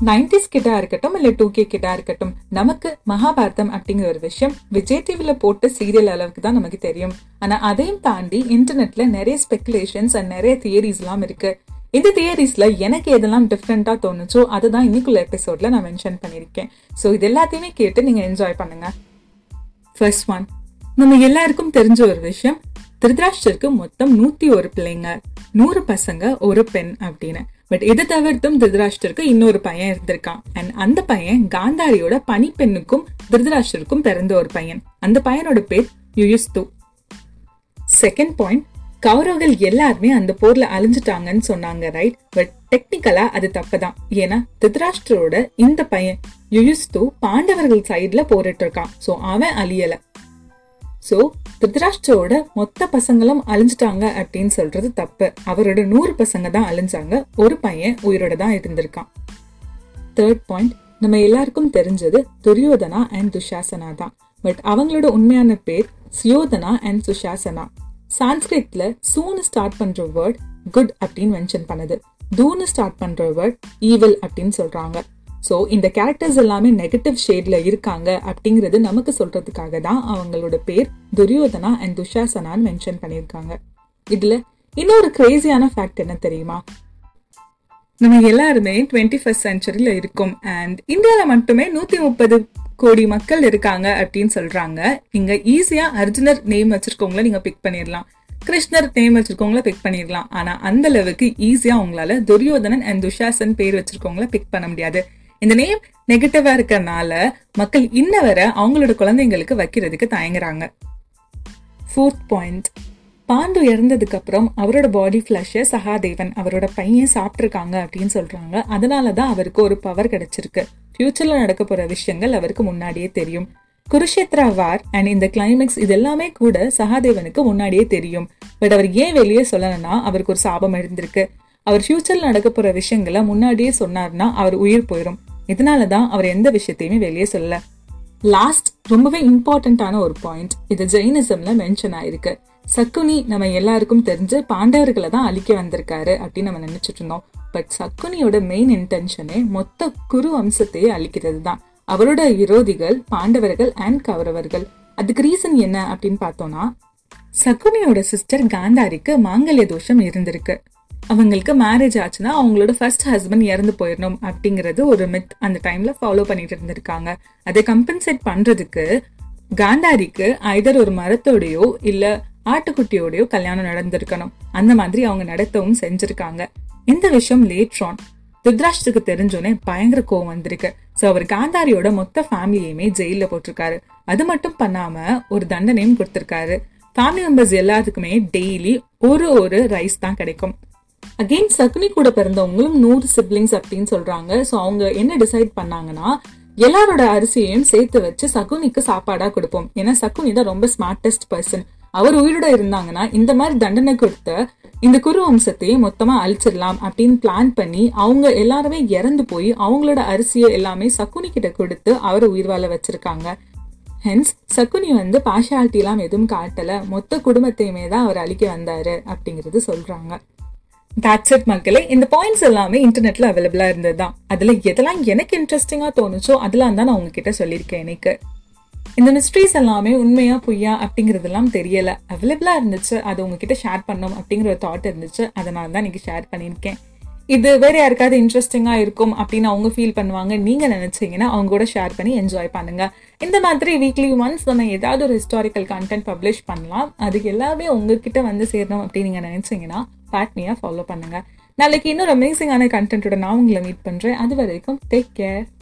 nineties கிட்டா இருக்கட்டும் இல்ல two K கிட்டா இருக்கட்டும் நமக்கு மகாபாரதம் அப்படிங்கிற ஒரு விஷயம் விஜய் டிவில போட்டு சீரியல் அளவுக்கு தான் நமக்கு தெரியும் ஆனா அதையும் தாண்டி இன்டர்நெட்ல நிறைய ஸ்பெகுலேஷன்ஸ் அண்ட் நிறைய தியரிஸ் எல்லாம் இருக்கு இந்த தியரிஸ்ல எனக்கு எதெல்லாம் டிஃப்ரெண்டா தோணுச்சோ அதுதான் இன்னைக்குள்ள எபிசோட்ல நான் மென்ஷன் பண்ணியிருக்கேன் ஸோ இது எல்லாத்தையுமே கேட்டு நீங்க என்ஜாய் பண்ணுங்க ஃபர்ஸ்ட் ஒன் நம்ம எல்லாருக்கும் தெரிஞ்ச ஒரு விஷயம் திருதராஷ்டருக்கு மொத்தம் நூத்தி ஒரு பிள்ளைங்க நூறு பசங்க ஒரு பெண் அப்படின்னு பட் இதை தவிர்த்தும் திருதராஷ்டருக்கு இன்னொரு பையன் இருந்திருக்கான் அண்ட் அந்த பையன் காந்தாரியோட பனிப்பெண்ணுக்கும் திருதராஷ்டருக்கும் பிறந்த ஒரு பையன் அந்த பையனோட பேர் யுயுஸ்து செகண்ட் பாயிண்ட் கௌரவர்கள் எல்லாருமே அந்த போர்ல அழிஞ்சிட்டாங்கன்னு சொன்னாங்க ரைட் பட் டெக்னிக்கலா அது தப்புதான் ஏன்னா திருதராஷ்டரோட இந்த பையன் யுயுஸ்து பாண்டவர்கள் சைட்ல போரிட்டு இருக்கான் சோ அவன் அழியல சோ திருதராஷ்டரோட மொத்த பசங்களும் அழிஞ்சிட்டாங்க அப்படின்னு சொல்றது தப்பு அவரோட நூறு பசங்க தான் அழிஞ்சாங்க ஒரு பையன் உயிரோட தான் இருந்திருக்கான் தேர்ட் பாயிண்ட் நம்ம எல்லாருக்கும் தெரிஞ்சது துரியோதனா அண்ட் துஷாசனா தான் பட் அவங்களோட உண்மையான பேர் சியோதனா அண்ட் சுஷாசனா சான்ஸ்கிரிட்ல சூன்னு ஸ்டார்ட் பண்ற வேர்ட் குட் அப்படின்னு மென்ஷன் பண்ணுது தூன்னு ஸ்டார்ட் பண்ற வேர்ட் ஈவில் அப்படின்னு சொல்றாங்க ஸோ இந்த கேரக்டர்ஸ் எல்லாமே நெகட்டிவ் ஷேட்ல இருக்காங்க அப்படிங்கிறது நமக்கு சொல்றதுக்காக தான் அவங்களோட பேர் துரியோதனா அண்ட் துஷாசனான்னு மென்ஷன் பண்ணியிருக்காங்க இதுல இன்னொரு கிரேசியான ஃபேக்ட் என்ன தெரியுமா நம்ம எல்லாருமே டுவெண்ட்டி ஃபர்ஸ்ட் சென்ச்சுரியில இருக்கோம் அண்ட் இந்தியாவில் மட்டுமே நூத்தி முப்பது கோடி மக்கள் இருக்காங்க அப்படின்னு சொல்றாங்க இங்க ஈஸியா அர்ஜுனர் நேம் வச்சிருக்கவங்கள நீங்க பிக் பண்ணிடலாம் கிருஷ்ணர் நேம் வச்சிருக்கவங்கள பிக் பண்ணிடலாம் ஆனா அந்த அளவுக்கு ஈஸியா உங்களால துரியோதனன் அண்ட் துஷாசன் பேர் வச்சிருக்கவங்கள பிக் பண்ண முடியாது இந்த நேம் நெகட்டிவா இருக்கறனால மக்கள் இன்ன வர அவங்களோட குழந்தைங்களுக்கு வைக்கிறதுக்கு தயங்குறாங்க ஃபோர்த் பாயிண்ட் பாண்டு இறந்ததுக்கு அப்புறம் அவரோட பாடி ஃபிளஷ சகாதேவன் அவரோட பையன் சாப்பிட்டிருக்காங்க அப்படின்னு சொல்றாங்க அதனாலதான் அவருக்கு ஒரு பவர் கிடைச்சிருக்கு ஃபியூச்சர்ல நடக்க போற விஷயங்கள் அவருக்கு முன்னாடியே தெரியும் குருஷேத்ரா வார் அண்ட் இந்த கிளைமேக்ஸ் இது எல்லாமே கூட சகாதேவனுக்கு முன்னாடியே தெரியும் பட் அவர் ஏன் வெளியே சொல்லலைன்னா அவருக்கு ஒரு சாபம் இருந்திருக்கு அவர் ஃபியூச்சர்ல நடக்க போற விஷயங்களை முன்னாடியே சொன்னார்னா அவர் உயிர் போயிடும் இதனாலதான் அவர் எந்த விஷயத்தையுமே வெளியே சொல்லல லாஸ்ட் ரொம்பவே இம்பார்ட்டன்டான ஒரு பாயிண்ட் இது ஜெயினிசம்ல மென்ஷன் ஆயிருக்கு சக்குனி நம்ம எல்லாருக்கும் தெரிஞ்சு பாண்டவர்களை தான் அழிக்க வந்திருக்காரு அப்படின்னு நம்ம நினைச்சிட்டு இருந்தோம் பட் சக்குனியோட மெயின் இன்டென்ஷனே மொத்த குரு வம்சத்தையே அழிக்கிறது தான் அவரோட விரோதிகள் பாண்டவர்கள் அண்ட் கௌரவர்கள் அதுக்கு ரீசன் என்ன அப்படின்னு பார்த்தோம்னா சக்குனியோட சிஸ்டர் காந்தாரிக்கு மாங்கல்ய தோஷம் இருந்திருக்கு அவங்களுக்கு மேரேஜ் ஆச்சுன்னா அவங்களோட ஃபர்ஸ்ட் ஹஸ்பண்ட் இறந்து போயிடணும் அப்படிங்கிறது ஒரு மித் அந்த டைம்ல ஃபாலோ பண்ணிட்டு இருந்திருக்காங்க அதை கம்பன்சேட் பண்றதுக்கு காந்தாரிக்கு ஐதர் ஒரு மரத்தோடையோ இல்ல ஆட்டுக்குட்டியோடயோ கல்யாணம் நடந்திருக்கணும் அந்த மாதிரி அவங்க நடத்தவும் செஞ்சிருக்காங்க இந்த விஷயம் லேட்ரான் ருத்ராஷ்டுக்கு தெரிஞ்சோன்னே பயங்கர கோவம் வந்திருக்கு சோ அவர் காந்தாரியோட மொத்த ஃபேமிலியுமே ஜெயில போட்டிருக்காரு அது மட்டும் பண்ணாம ஒரு தண்டனையும் கொடுத்திருக்காரு ஃபேமிலி மெம்பர்ஸ் எல்லாத்துக்குமே டெய்லி ஒரு ஒரு ரைஸ் தான் கிடைக்கும் அகெயின் சகுனி கூட பிறந்தவங்களும் நூறு சிப்ளிங்ஸ் அப்படின்னு சொல்றாங்க ஸோ அவங்க என்ன டிசைட் பண்ணாங்கன்னா எல்லாரோட அரிசியையும் சேர்த்து வச்சு சகுனிக்கு சாப்பாடா கொடுப்போம் ஏன்னா சகுனி தான் ரொம்ப ஸ்மார்ட்டஸ்ட் பர்சன் அவர் உயிரோட இருந்தாங்கன்னா இந்த மாதிரி தண்டனை கொடுத்த இந்த குரு வம்சத்தையே மொத்தமா அழிச்சிடலாம் அப்படின்னு பிளான் பண்ணி அவங்க எல்லாருமே இறந்து போய் அவங்களோட அரிசியை எல்லாமே சகுனி கிட்ட கொடுத்து அவரை உயிர் வாழ வச்சிருக்காங்க ஹென்ஸ் சகுனி வந்து பார்ஷாலிட்டி எல்லாம் எதுவும் காட்டல மொத்த குடும்பத்தையுமே தான் அவர் அழிக்க வந்தாரு அப்படிங்கிறது சொல்றாங்க That's it மக்களே இந்த பாயிண்ட்ஸ் எல்லாமே இன்டர்நெட்ல அவைலபிளா இருந்தது தான் அதுல எதெல்லாம் எனக்கு இன்ட்ரெஸ்டிங்கா தோணுச்சோ அதெல்லாம் தான் நான் உங்ககிட்ட சொல்லியிருக்கேன் எனக்கு இந்த மிஸ்ட்ரீஸ் எல்லாமே உண்மையா பொய்யா அப்படிங்கறதெல்லாம் தெரியல அவைலபிளா இருந்துச்சு அது உங்ககிட்ட ஷேர் பண்ணணும் அப்படிங்கிற ஒரு தாட் இருந்துச்சு அதனால தான் இன்னைக்கு ஷேர் பண்ணியிருக்கேன் இது வேற யாருக்காவது இன்ட்ரெஸ்டிங்கா இருக்கும் அப்படின்னு அவங்க ஃபீல் பண்ணுவாங்க நீங்க நினைச்சீங்கன்னா அவங்க கூட ஷேர் பண்ணி என்ஜாய் பண்ணுங்க இந்த மாதிரி வீக்லி ஒன்ஸ் நம்ம ஏதாவது ஒரு ஹிஸ்டாரிக்கல் கண்டென்ட் பப்ளிஷ் பண்ணலாம் அது எல்லாமே உங்ககிட்ட வந்து சேரணும் அப்படின்னு நீங்க நினைச்சீங்கன்னா பேட்மியா ஃபாலோ பண்ணுங்க நாளைக்கு இன்னொரு அமேசிங்கான கண்டென்ட்டோட நான் உங்களை மீட் பண்றேன் அது வரைக்கும் டேக் கேர்